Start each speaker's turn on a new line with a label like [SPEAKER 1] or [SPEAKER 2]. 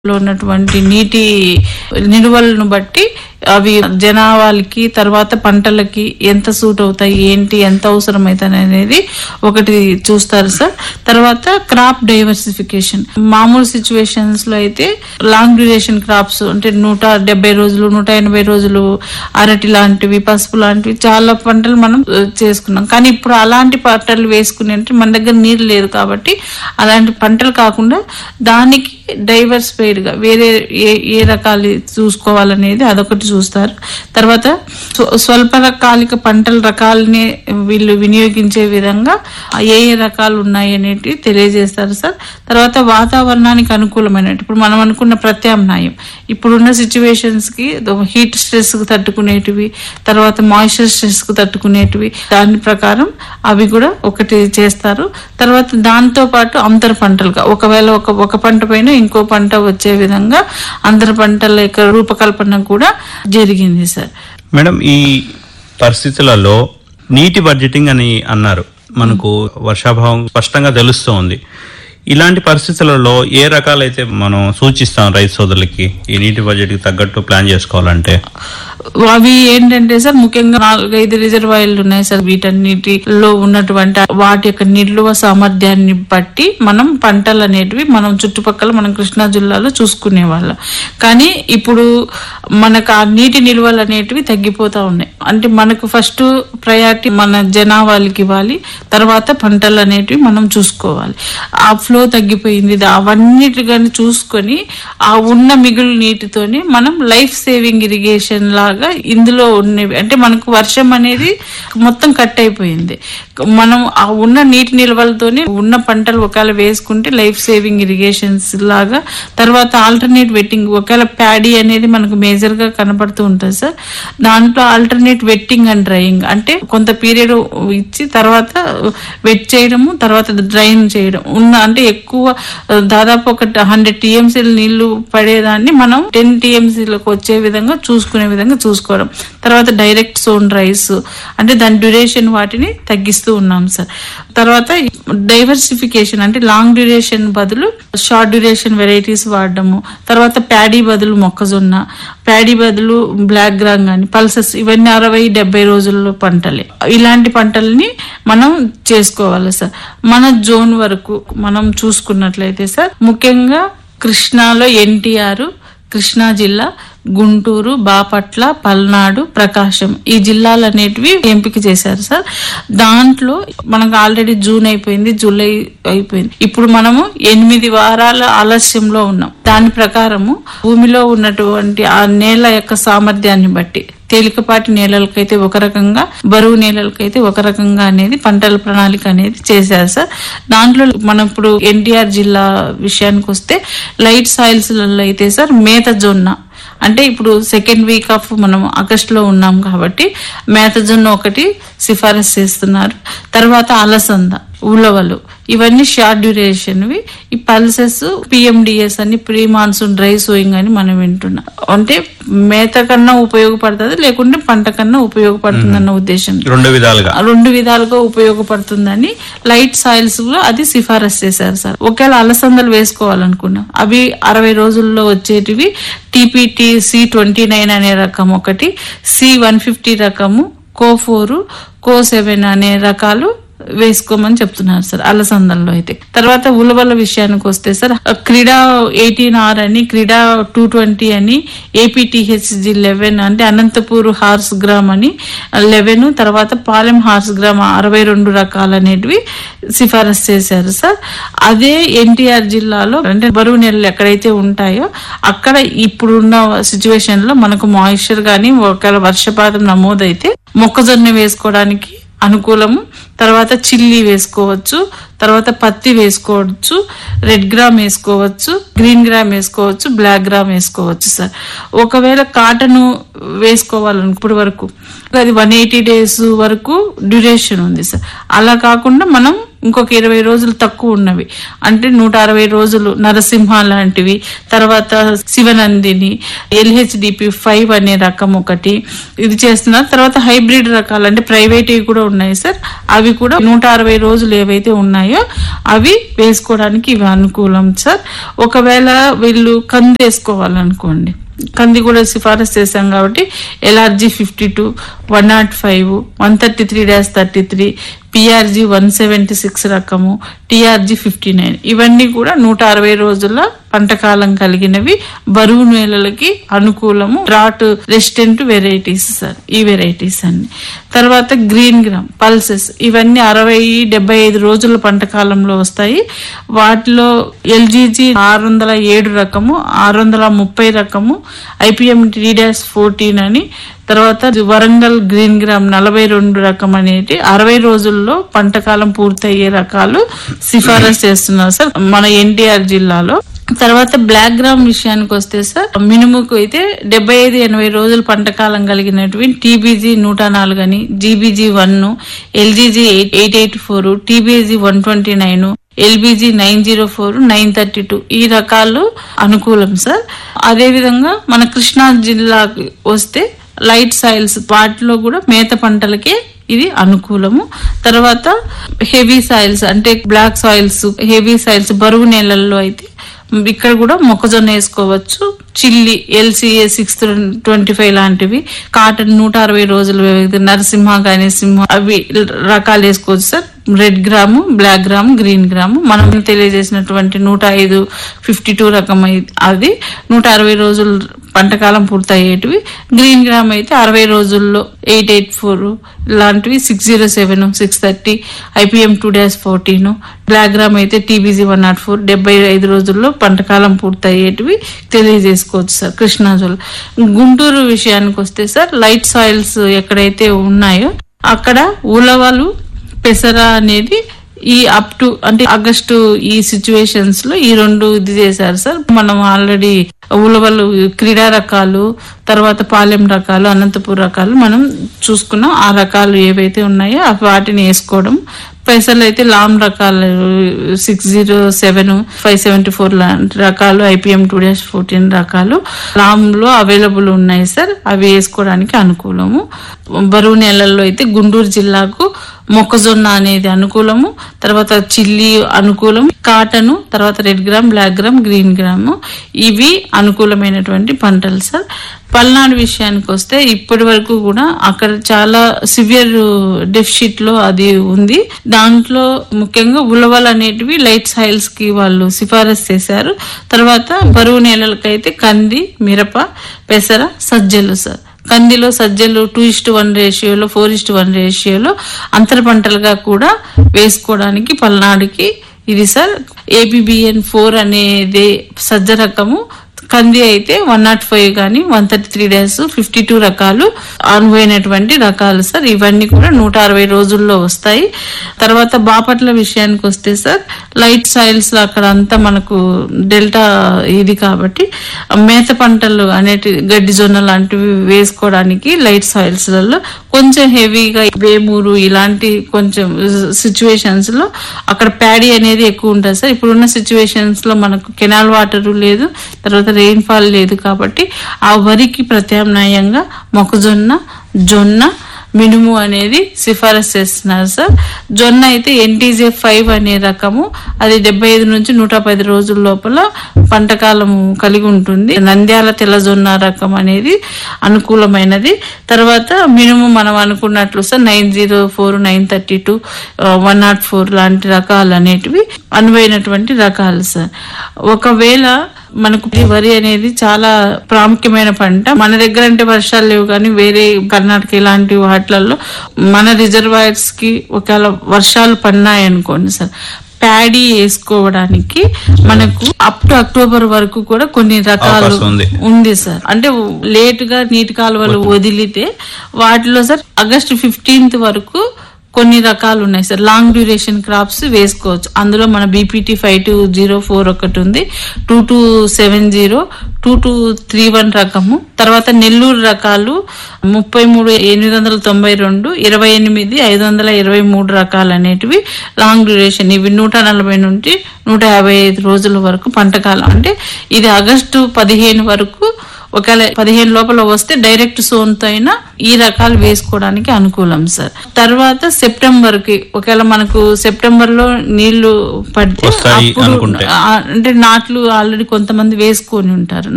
[SPEAKER 1] లో ఉన్నటువంటి నీటి నిల్వలను బట్టి అవి జనాభాలకి తర్వాత పంటలకి ఎంత సూట్ అవుతాయి ఏంటి ఎంత అవసరం అవుతాయి అనేది ఒకటి చూస్తారు సార్ తర్వాత క్రాప్ డైవర్సిఫికేషన్ మామూలు సిచ్యువేషన్స్ లో అయితే లాంగ్ డ్యూరేషన్ క్రాప్స్ అంటే నూట డెబ్బై రోజులు నూట ఎనభై రోజులు అరటి లాంటివి పసుపు లాంటివి చాలా పంటలు మనం ఆ, చేసుకున్నాం కానీ ఇప్పుడు అలాంటి పంటలు వేసుకునే అంటే మన దగ్గర నీరు లేదు కాబట్టి అలాంటి పంటలు కాకుండా దానికి డైవర్సిఫైడ్ గా వేరే ఏ ఏ రకాలు చూసుకోవాలనేది అదొకటి చూస్తారు తర్వాత స్వ- స్వల్పకాలిక పంటల రకాలని వీళ్ళు వినియోగించే విధంగా ఏ ఏ రకాలు ఉన్నాయి అనేటివి తెలియజేస్తారు సార్ తర్వాత వాతావరణానికి అనుకూలమైనట్టు ఇప్పుడు మనం అనుకున్న ప్రత్యామ్నాయం ఇప్పుడున్న సిచ్యువేషన్స్ కి హీట్ స్ట్రెస్ కు తట్టుకునేటివి తర్వాత మాయిశ్చర్ స్ట్రెస్ కు తట్టుకునేటివి దాని ప్రకారం అవి కూడా ఒకటి చేస్తారు తర్వాత దాంతో పాటు అంతర పంటలుగా ఒకవేళ ఒక ఒక పంట పైన ఇంకో పంట వచ్చే విధంగా అంతర పంటల యొక్క రూపకల్పన కూడా జరిగింది సార్
[SPEAKER 2] మేడం ఈ పరిస్థితులలో నీటి బడ్జెటింగ్ అని అన్నారు మనకు వర్షాభావం స్పష్టంగా తెలుస్తోంది ఇలాంటి పరిస్థితులలో ఏ రకాలైతే మనం సూచిస్తాం రైతు సోదరులకి ఈ నీటి బడ్జెట్ కి తగ్గట్టు ప్లాన్ చేసుకోవాలంటే
[SPEAKER 1] అవి ఏంటంటే సార్ ముఖ్యంగా నాలుగైదు రిజర్వాయర్లు ఉన్నాయి సార్ వీటన్నిటిలో ఉన్నటువంటి వాటి యొక్క నిల్వ సామర్థ్యాన్ని బట్టి మనం పంటలు అనేటివి మనం చుట్టుపక్కల మనం కృష్ణా జిల్లాలో చూసుకునే వాళ్ళం కానీ ఇప్పుడు మనకు ఆ నీటి నిల్వలు అనేటివి తగ్గిపోతా ఉన్నాయి అంటే మనకు ఫస్ట్ ప్రయారిటీ మన జనాభాలకి ఇవ్వాలి తర్వాత పంటలు అనేటివి మనం చూసుకోవాలి ఆ ఫ్లో తగ్గిపోయింది దా- అవన్నిటి కానీ చూసుకొని ఆ ఉన్న మిగులు నీటితోని మనం లైఫ్ సేవింగ్ ఇరిగేషన్ లాగా ఇందులో ఉన్నవి అంటే మనకు వర్షం అనేది మొత్తం కట్ అయిపోయింది మనం ఆ ఉన్న నీటి నిల్వలతోని ఉన్న పంటలు ఒకవేళ వేసుకుంటే లైఫ్ సేవింగ్ ఇరిగేషన్స్ లాగా తర్వాత ఆల్టర్నేట్ వెట్టింగ్ ఒకవేళ ప్యాడీ అనేది మనకు మేజర్ గా కనపడుతూ ఉంటుంది సార్ దాంట్లో ఆల్టర్నేట్ వెట్టింగ్ అండ్ డ్రైయింగ్ అంటే కొంత పీరియడ్ ఇచ్చి తర్వాత వెట్ చేయడము తర్వాత డ్రైన్ చేయడం ఉన్న అంటే ఎక్కువ దాదాపు ఒక హండ్రెడ్ టీఎంసీలు నీళ్లు పడేదాన్ని మనం టెన్ టీఎంసీలకు వచ్చే విధంగా చూసుకునే విధంగా చూసుకోవడం తర్వాత డైరెక్ట్ సోన్ రైస్ అంటే దాని డ్యూరేషన్ వాటిని తగ్గిస్తూ ఉన్నాం సార్ తర్వాత డైవర్సిఫికేషన్ అంటే లాంగ్ డ్యూరేషన్ బదులు షార్ట్ డ్యూరేషన్ వెరైటీస్ వాడడము తర్వాత ప్యాడీ బదులు మొక్కజొన్న ప్యాడీ బదులు బ్లాక్ గ్రామ్ కానీ పల్సెస్ ఇవన్నీ అరవై డెబ్బై రోజుల్లో పంటలే ఇలాంటి పంటల్ని మనం చేసుకోవాలి సార్ మన జోన్ వరకు మనం చూసుకున్నట్లయితే సార్ ముఖ్యంగా కృష్ణాలో ఎన్టీఆర్ కృష్ణా జిల్లా గుంటూరు బాపట్ల పల్నాడు ప్రకాశం ఈ జిల్లాలు అనేటివి ఎంపిక చేశారు సార్ దాంట్లో మనకు ఆల్రెడీ జూన్ అయిపోయింది జూలై అయిపోయింది ఇప్పుడు మనము ఎనిమిది వారాల ఆలస్యంలో ఉన్నాం దాని ప్రకారము భూమిలో ఉన్నటువంటి ఆ నేల యొక్క సామర్థ్యాన్ని బట్టి తేలికపాటి నేలలకైతే ఒక రకంగా బరువు నేలలకైతే ఒక రకంగా అనేది పంటల ప్రణాళిక అనేది చేశారు సార్ దాంట్లో మనం ఇప్పుడు ఎన్టీఆర్ జిల్లా విషయానికి వస్తే లైట్ సాయిల్స్ అయితే సార్ మేత జొన్న అంటే ఇప్పుడు సెకండ్ వీక్ ఆఫ్ మనం ఆగస్ట్ లో ఉన్నాం కాబట్టి మేతజొన్న ఒకటి సిఫారసు చేస్తున్నారు తర్వాత అలసంద ఉలవలు ఇవన్నీ షార్ట్ డ్యూరేషన్వి ఈ పల్సెస్ పిఎండిఎస్ అని ప్రీ మాన్సూన్ డ్రై సోయింగ్ అని మనం వింటున్నాం అంటే మేత కన్నా ఉపయోగపడుతుంది లేకుంటే పంట కన్నా ఉపయోగపడుతుంది అన్న ఉద్దేశం
[SPEAKER 2] రెండు విధాలుగా
[SPEAKER 1] రెండు విధాలుగా ఉపయోగపడుతుందని లైట్ సాయిల్స్ లో అది సిఫారసు చేశారు సార్ ఒకవేళ అలసందలు వేసుకోవాలనుకున్నా అవి అరవై రోజుల్లో వచ్చేటివి టీపీటీ సి ట్వంటీ నైన్ అనే రకం ఒకటి సి వన్ ఫిఫ్టీ రకము కో ఫోర్ కో సెవెన్ అనే రకాలు వేసుకోమని చెప్తున్నారు సార్ అలసందల్లో అయితే తర్వాత ఉలవల విషయానికి వస్తే సార్ క్రీడా ఎయిటీన్ ఆర్ అని క్రీడా టూ ట్వంటీ అని ఏపీటీహెచ్జి లెవెన్ అంటే అనంతపూర్ హార్స్ గ్రామ్ అని లెవెన్ తర్వాత పాలెం హార్స్ గ్రామ్ అరవై రెండు రకాలు అనేటివి సిఫారసు చేశారు సార్ అదే ఎన్టీఆర్ జిల్లాలో అంటే బరువు నెలలు ఎక్కడైతే ఉంటాయో అక్కడ ఇప్పుడున్న సిచ్యువేషన్ లో మనకు మాయిశ్చర్ గానీ ఒకవేళ వర్షపాతం నమోదైతే మొక్కజొన్న వేసుకోవడానికి అనుకూలము తర్వాత చిల్లీ వేసుకోవచ్చు తర్వాత పత్తి వేసుకోవచ్చు రెడ్ గ్రామ్ వేసుకోవచ్చు గ్రీన్ గ్రామ్ వేసుకోవచ్చు బ్లాక్ గ్రామ్ వేసుకోవచ్చు సార్ ఒకవేళ కాటన్ వేసుకోవాలను ఇప్పటి వరకు అది వన్ ఎయిటీ డేస్ వరకు డ్యూరేషన్ ఉంది సార్ అలా కాకుండా మనం ఇంకొక ఇరవై రోజులు తక్కువ ఉన్నవి అంటే నూట అరవై రోజులు నరసింహ లాంటివి తర్వాత శివనందిని ఎల్హెచ్డిపి ఫైవ్ అనే రకం ఒకటి ఇది చేస్తున్నారు తర్వాత హైబ్రిడ్ రకాలు అంటే ప్రైవేట్ కూడా ఉన్నాయి సార్ అవి కూడా నూట అరవై రోజులు ఏవైతే ఉన్నాయో అవి వేసుకోవడానికి ఇవి అనుకూలం సార్ ఒకవేళ వీళ్ళు కంది వేసుకోవాలనుకోండి కంది కూడా సిఫారసు చేశాం కాబట్టి LRG fifty two one nought five one thirty three dash thirty three PRG one seventy six రకము టిఆర్జీ ఫిఫ్టీ నైన్ ఇవన్నీ కూడా నూట అరవై రోజుల పంటకాలం కలిగినవి బరువు నేలలకి అనుకూలము డ్రాట్ రెసిస్టెంట్ వెరైటీస్ సార్ ఈ వెరైటీస్ అన్ని తర్వాత గ్రీన్ గ్రామ్ పల్సెస్ ఇవన్నీ అరవై డెబ్బై ఐదు రోజుల పంటకాలంలో వస్తాయి వాటిలో ఎల్జీజీ ఆరు వందల ఏడు రకము ఆరు వందల ముప్పై రకము ఐపీఎం టీ డాష్ ఫోర్టీన్ అని తర్వాత వరంగల్ గ్రీన్ గ్రామ్ నలభై రెండు రకం అనేది అరవై రోజుల్లో పంటకాలం పూర్తయ్యే రకాలు సిఫారసు చేస్తున్నారు సార్ మన ఎన్టీఆర్ జిల్లాలో తర్వాత బ్లాక్ గ్రామ్ విషయానికి వస్తే సార్ మినుముకు అయితే డెబ్బై ఐదు ఎనభై రోజులు పంటకాలం కలిగినటువంటి టీబీజీ నూట నాలుగు అని GBG one LGG eight eight four TBG one twenty nine LBG nine zero four nine thirty two ఈ రకాలు అనుకూలం సార్ అదే విధంగా మన కృష్ణా జిల్లాకి వస్తే లైట్ సాయిల్స్ వాటిలో కూడా మేత పంటలకే ఇది అనుకూలము తర్వాత హెవీ సాయిల్స్ అంటే బ్లాక్ సాయిల్స్ హెవీ సాయిల్స్ బరువు నేలల్లో అయితే ఇక్కడ కూడా మొక్కజొన్న వేసుకోవచ్చు chilli LCA six twenty five లాంటివి కాటన్ నూట అరవై రోజులు వ్యవధి నరసింహ కానీ సింహ అవి రకాలు వేసుకోవచ్చు sir red gram black gram green gram మనం తెలియజేసినటువంటి నూట ఐదు ఫిఫ్టీ టూ రకం అయి- అది నూట అరవై రోజులు పంటకాలం పూర్తయ్యేటివి గ్రీన్ గ్రామ్ అయితే అరవై రోజుల్లో ఎయిట్ ఎయిట్ ఫోర్ ఇలాంటివి six zero seven six thirty IPM two dash fourteen black gram అయితే టీబీజీ వన్ నాట్ ఫోర్ డెబ్బై ఐదు రోజుల్లో పంటకాలం పూర్తయ్యేటివి తెలియజేసుకోవచ్చు సార్ కృష్ణా జిల్లా గుంటూరు విషయానికి వస్తే సార్ లైట్ సాయిల్స్ ఎక్కడైతే ఉన్నాయో అక్కడ ఉలవలు పెసర అనేది ఈ అప్ టు అంటే ఆగస్టు ఈ సిచ్యువేషన్స్ లో ఈ రెండు ఇది చేశారు సార్ మనం ఆల్రెడీ ఉలవలు క్రీడా రకాలు తర్వాత పాలెం రకాలు అనంతపూర్ రకాలు మనం చూసుకున్నాం ఆ రకాలు ఏవైతే ఉన్నాయో ఆ వాటిని వేసుకోవడం పెసలు అయితే లామ్ రకాలు six zero seven five seventy four లాంటి రకాలు ఐపీఎం టూ డాష్ ఫోర్టీన్ రకాలు లామ్ లో అవైలబుల్ ఉన్నాయి సార్ అవి వేసుకోవడానికి అనుకూలము బరువు నెలల్లో అయితే గుంటూరు జిల్లాకు మొక్కజొన్న అనేది అనుకూలము తర్వాత చిల్లి అనుకూలం కాటన్ తర్వాత red gram black gram green gram ఇవి అనుకూలమైనటువంటి పంటలు సార్ పల్నాడు విషయానికి వస్తే ఇప్పటి వరకు కూడా అక్కడ చాలా సివియర్ డెఫిషిట్ లో అది ఉంది దాంట్లో ముఖ్యంగా ఉలవలు అనేటివి లైట్ సాయిల్స్ కి వాళ్ళు సిఫారసు చేశారు తర్వాత బరువు నేలలకైతే కంది మిరప పెసర సజ్జలు సార్ కందిలో సజ్జలు టూ ఇస్ట్ వన్ రేషియోలో ఫోర్ ఇస్ట్ వన్ రేషియోలో అంతర పంటలుగా కూడా వేసుకోవడానికి పల్నాడుకి ఇది సార్ ఏబిబిఎన్ ఫోర్ అనేది సజ్జ రకము కంది అయితే వన్ నాట్ ఫైవ్ కానీ one thirty three days fifty two రకాలు అనువైనటువంటి రకాలు సార్ ఇవన్నీ కూడా నూట అరవై రోజుల్లో వస్తాయి తర్వాత బాపట్ల విషయానికి వస్తే సార్ లైట్ సాయిల్స్ లో అక్కడ అంతా మనకు డెల్టా ఇది కాబట్టి మేత పంటలు అనేటి గడ్డి జొన్న లాంటివి వేసుకోవడానికి లైట్ సాయిల్స్ లలో కొంచెం హెవీగా వేమూరు ఇలాంటి కొంచెం సిచ్యువేషన్స్ లో అక్కడ ప్యాడీ అనేది ఎక్కువ ఉంటుంది సార్ ఇప్పుడున్న సిచ్యువేషన్స్ లో మనకు కెనాల్ వాటర్ లేదు తర్వాత రెయిన్ ఫాల్ లేదు కాబట్టి ఆ వరికి ప్రత్యామ్నాయంగా మొక్కజొన్న జొన్న మినుము అనేది సిఫారసు చేస్తున్నారు సార్ జొన్న అయితే ఎన్టీజే ఫైవ్ అనే రకము అది డెబ్బై ఐదు నుంచి నూట పది రోజుల లోపల పంటకాలము కలిగి ఉంటుంది నంద్యాల తెల్ల జొన్న రకం అనేది అనుకూలమైనది తర్వాత మినుము మనం అనుకున్నట్లు sir nine zero four nine thirty two one nought four లాంటి రకాలు అనేటివి అనువైనటువంటి రకాలు సార్ ఒకవేళ మనకు ఈ వరి అనేది చాలా ప్రాముఖ్యమైన పంట మన దగ్గర అంటే వర్షాలు లేవు కానీ వేరే కర్ణాటక ఇలాంటి వాటిలలో మన రిజర్వాయర్స్ కి ఒకవేళ వర్షాలు పడినాయి అనుకోండి సార్ ప్యాడీ వేసుకోవడానికి మనకు అప్ టు అక్టోబర్ వరకు కూడా కొన్ని రకాలు
[SPEAKER 2] అవకాశం ఉంది.
[SPEAKER 1] ఉంది సార్ అంటే లేట్ గా నీటి కాలువలు వదిలితే వాటిలో సార్ ఆగస్ట్ ఫిఫ్టీన్త్ వరకు కొన్ని రకాలు ఉన్నాయి సార్ లాంగ్ డ్యూరేషన్ క్రాప్స్ వేసుకోవచ్చు అందులో మన BPT five two zero four ఒకటి ఉంది two two seven zero two two three one రకము తర్వాత నెల్లూరు రకాలు ముప్పై మూడు ఎనిమిది వందల తొంభై రెండు ఇరవై ఎనిమిది ఐదు వందల ఇరవై మూడు రకాలు అనేటివి లాంగ్ డ్యూరేషన్ ఇవి నూట నలభై నుండి నూట యాభై ఐదు రోజుల వరకు పంటకాలం అంటే ఇది ఆగస్టు పదిహేను వరకు ఒకవేళ పదిహేను లోపల వస్తే డైరెక్ట్ సోన్తో అయినా ఈ రకాలు వేసుకోవడానికి అనుకూలం సార్ తర్వాత సెప్టెంబర్ కి ఒకవేళ మనకు సెప్టెంబర్ లో నీళ్లు పడితే
[SPEAKER 2] వస్తాయి
[SPEAKER 1] అప్పుడు
[SPEAKER 2] అనుకుంటే.
[SPEAKER 1] ఆ, అంటే నాట్లు ఆల్రెడీ కొంతమంది వేసుకొని ఉంటారు